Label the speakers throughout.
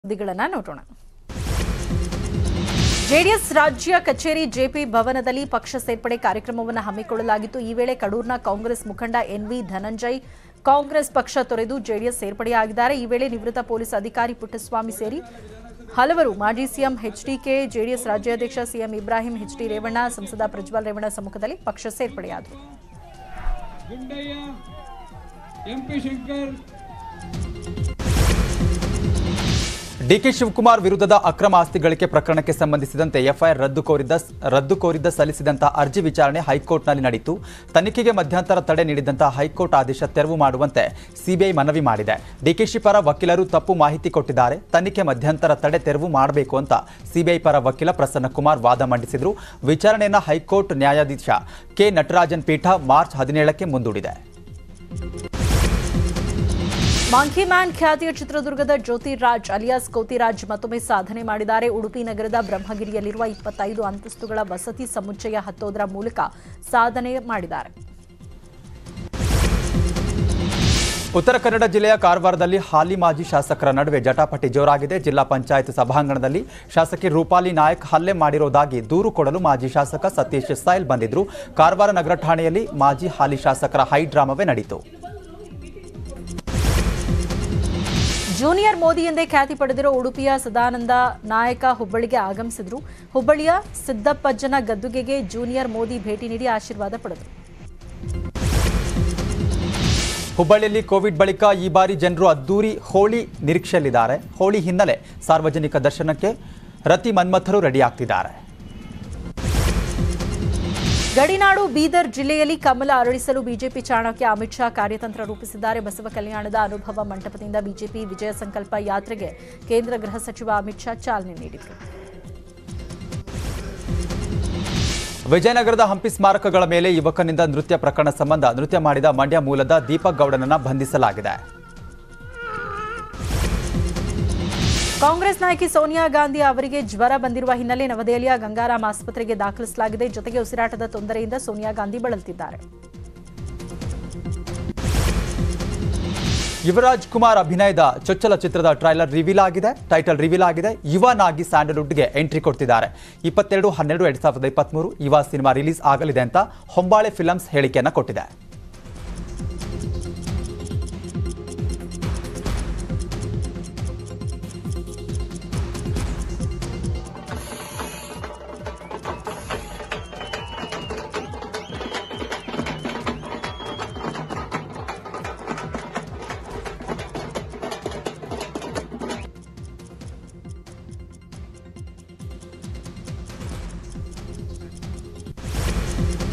Speaker 1: ಸುದ್ದಿಗಳನ್ನ ನೋಡೋಣ ಜೆಡಿಎಸ್ ರಾಜ್ಯ ಕಚೇರಿ ಜೆಪಿ ಭವನದಲ್ಲಿ ಪಕ್ಷ ಸೇರ್ಪಡೆ ಕಾರ್ಯಕ್ರಮವನ್ನು ಹಮ್ಮಿಕೊಳ್ಳಲಾಗಿತ್ತು ಈ ವೇಳೆ ಕಡೂರಿನ ಕಾಂಗ್ರೆಸ್ ಮುಖಂಡ ಎನ್ವಿ ಧನಂಜಯ್ ಕಾಂಗ್ರೆಸ್ ಪಕ್ಷ ತೊರೆದು ಜೆಡಿಎಸ್ ಸೇರ್ಪಡೆಯಾಗಿದ್ದಾರೆ ಈ ವೇಳೆ ನಿವೃತ್ತ ಪೊಲೀಸ್ ಅಧಿಕಾರಿ ಪುಟ್ಟಸ್ವಾಮಿ ಸೇರಿ ಹಲವರು ಮಾಜಿ ಸಿಎಂ ಎಚ್ಡಿಕೆ ಜೆಡಿಎಸ್ ರಾಜ್ಯಾಧ್ಯಕ್ಷ ಸಿಎಂ ಇಬ್ರಾಹಿಂ ಎಚ್ಡಿ ರೇವಣ್ಣ ಸಂಸದ ಪ್ರಜ್ವಲ್ ರೇವಣ್ಣ ಸಮ್ಮುಖದಲ್ಲಿ ಪಕ್ಷ ಸೇರ್ಪಡೆಯಾದರು
Speaker 2: ಗುಂಡಯ್ಯ ಎಂಪಿ ಶಂಕರ್
Speaker 3: ಡಿಕೆ ಶಿವಕುಮಾರ್ ವಿರುದ್ಧದ ಅಕ್ರಮ ಆಸ್ತಿ ಗಳಿಕೆ ಪ್ರಕರಣಕ್ಕೆ ಸಂಬಂಧಿಸಿದಂತೆ ಎಫ್ಐಆರ್ ರದ್ದು ಕೋರಿದ್ದ ರದ್ದು ಕೋರಿದ್ದ ಸಲ್ಲಿಸಿದಂತಹ ಅರ್ಜಿ ವಿಚಾರಣೆ ಹೈಕೋರ್ಟ್ನಲ್ಲಿ ನಡೆಯಿತು ತನಿಖೆಗೆ ಮಧ್ಯಂತರ ತಡೆ ನೀಡಿದಂತಹ ಹೈಕೋರ್ಟ್ ಆದೇಶ ತೆರವು ಮಾಡುವಂತೆ ಸಿಬಿಐ ಮನವಿ ಮಾಡಿದೆ ಡಿಕೆಶಿ ಪರ ವಕೀಲರು ತಪ್ಪು ಮಾಹಿತಿ ಕೊಟ್ಟಿದ್ದಾರೆ ತನಿಖೆ ಮಧ್ಯಂತರ ತಡೆ ತೆರವು ಮಾಡಬೇಕು ಅಂತ ಸಿಬಿಐ ಪರ ವಕೀಲ ಪ್ರಸನ್ನ ಕುಮಾರ್ ವಾದ ಮಂಡಿಸಿದ್ರು ವಿಚಾರಣೆಯನ್ನ ಹೈಕೋರ್ಟ್ ನ್ಯಾಯಾಧೀಶ ಕೆ ನಟರಾಜನ್ ಪೀಠ ಮಾರ್ಚ್ ಹದಿನೇಳಕ್ಕೆ ಮುಂದೂಡಿದೆ
Speaker 1: ಮಾಂಕಿ ಮ್ಯಾನ್ ಖ್ಯಾತಿಯ ಚಿತ್ರದುರ್ಗದ ಜ್ಯೋತಿರಾಜ್ ಅಲಿಯಾಸ್ ಕೋತಿರಾಜ್ ಮತ್ತೊಮ್ಮೆ ಸಾಧನೆ ಮಾಡಿದ್ದಾರೆ ಉಡುಪಿ ನಗರದ ಬ್ರಹ್ಮಗಿರಿಯಲ್ಲಿರುವ ಇಪ್ಪತ್ತೈದು ಅಂತಸ್ತುಗಳ ವಸತಿ ಸಮುಚ್ಚಯ ಹತ್ತೋದರ ಮೂಲಕ ಸಾಧನೆ ಮಾಡಿದ್ದಾರೆ
Speaker 3: ಉತ್ತರ ಕನ್ನಡ ಜಿಲ್ಲೆಯ ಕಾರವಾರದಲ್ಲಿ ಹಾಲಿ ಮಾಜಿ ಶಾಸಕರ ನಡುವೆ ಜಟಾಪಟಿ ಜೋರಾಗಿದೆ ಜಿಲ್ಲಾ ಪಂಚಾಯತ್ ಸಭಾಂಗಣದಲ್ಲಿ ಶಾಸಕಿ ರೂಪಾಲಿ ನಾಯಕ್ ಹಲ್ಲೆ ಮಾಡಿರೋದಾಗಿ ದೂರು ಕೊಡಲು ಮಾಜಿ ಶಾಸಕ ಸತೀಶ್ ಸೈಲ್ ಬಂದಿದ್ರು ಕಾರವಾರ ನಗರ ಠಾಣೆಯಲ್ಲಿ ಮಾಜಿ ಹಾಲಿ ಶಾಸಕರ ಹೈ ಡ್ರಾಮವೇ ನಡೆಯಿತು
Speaker 1: ಜೂನಿಯರ್ ಮೋದಿ ಎಂದೇ ಖ್ಯಾತಿ ಪಡೆದಿರೋ ಉಡುಪಿಯ ಸದಾನಂದ ನಾಯಕ ಹುಬ್ಬಳ್ಳಿಗೆ ಆಗಮಿಸಿದ್ರು ಹುಬ್ಬಳ್ಳಿಯ ಸಿದ್ದಪ್ಪಜ್ಜನ ಗದ್ದುಗೆಗೆ ಜೂನಿಯರ್ ಮೋದಿ ಭೇಟಿ ನೀಡಿ ಆಶೀರ್ವಾದ ಪಡೆದರು
Speaker 3: ಹುಬ್ಬಳ್ಳಿಯಲ್ಲಿ ಕೋವಿಡ್ ಬಳಿಕ ಈ ಬಾರಿ ಜನರು ಅದ್ದೂರಿ ಹೋಳಿ ನಿರೀಕ್ಷೆಯಲ್ಲಿದ್ದಾರೆ ಹೋಳಿ ಹಿನ್ನೆಲೆ ಸಾರ್ವಜನಿಕ ದರ್ಶನಕ್ಕೆ ರತಿ ಮನ್ಮಥರು ರೆಡಿ ಆಗ್ತಿದ್ದಾರೆ
Speaker 1: ಗಡಿನಾಡು ಬೀದರ್ ಜಿಲ್ಲೆಯಲ್ಲಿ ಕಮಲ ಅರಳಿಸಲು ಬಿಜೆಪಿ ಚಾಣಕ್ಯ ಅಮಿತ್ ಶಾ ಕಾರ್ಯತಂತ್ರ ರೂಪಿಸಿದ್ದಾರೆ ಬಸವ ಕಲ್ಯಾಣದ ಅನುಭವ ಮಂಟಪದಿಂದ ಬಿಜೆಪಿ ವಿಜಯ ಸಂಕಲ್ಪ ಯಾತ್ರೆಗೆ ಕೇಂದ್ರ ಗೃಹ ಸಚಿವ ಅಮಿತ್ ಶಾ ಚಾಲನೆ ನೀಡಿದರು
Speaker 3: ವಿಜಯನಗರದ ಹಂಪಿ ಸ್ಮಾರಕಗಳ ಮೇಲೆ ಯುವಕನಿಂದ ನೃತ್ಯ ಪ್ರಕರಣ ಸಂಬಂಧ ನೃತ್ಯ ಮಾಡಿದ ಮಂಡ್ಯ ಮೂಲದ ದೀಪಕ್ ಗೌಡನನ್ನ ಬಂಧಿಸಲಾಗಿದೆ
Speaker 1: ಕಾಂಗ್ರೆಸ್ ನಾಯಕಿ ಸೋನಿಯಾ ಗಾಂಧಿ ಅವರಿಗೆ ಜ್ವರ ಬಂದಿರುವ ಹಿನ್ನೆಲೆ ನವದೆಹಲಿಯ ಗಂಗಾರಾಮ್ ಆಸ್ಪತ್ರೆಗೆ ದಾಖಲಿಸಲಾಗಿದೆ ಜೊತೆಗೆ ಉಸಿರಾಟದ ತೊಂದರೆಯಿಂದ ಸೋನಿಯಾ ಗಾಂಧಿ ಬಳಲುತ್ತಿದ್ದಾರೆ
Speaker 3: ಯುವರಾಜ್ ಕುಮಾರ್ ಅಭಿನಯದ ಚೊಚ್ಚಲ ಚಿತ್ರದ ಟ್ರೈಲರ್ ರಿವೀಲ್ ಆಗಿದೆ ಟೈಟಲ್ ರಿವೀಲ್ ಆಗಿದೆ ಯುವನಾಗಿ ಸ್ಯಾಂಡಲ್ವುಡ್ಗೆ ಎಂಟ್ರಿ ಕೊಡ್ತಿದ್ದಾರೆ ಇಪ್ಪತ್ತೆರಡು ಹನ್ನೆರಡು ಎರಡ್ ಸಾವಿರದ ಇಪ್ಪತ್ಮೂರು ಯುವ ಸಿನಿಮಾ ರಿಲೀಸ್ ಆಗಲಿದೆ ಅಂತ ಹೊಂಬಾಳೆ ಫಿಲಮ್ಸ್ ಹೇಳಿಕೆಯನ್ನ ಕೊಟ್ಟಿದೆ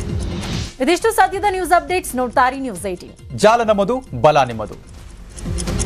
Speaker 1: ಇದಿಷ್ಟು ಸದ್ಯದ ನ್ಯೂಸ್ ಅಪ್ಡೇಟ್ಸ್ ನೋಡ್ತಾರಿ ನ್ಯೂಸ್ ಏಟೀನ್
Speaker 3: ಜಾಲ ನಮ್ಮದು ಬಲ ನಿಮ್ಮದು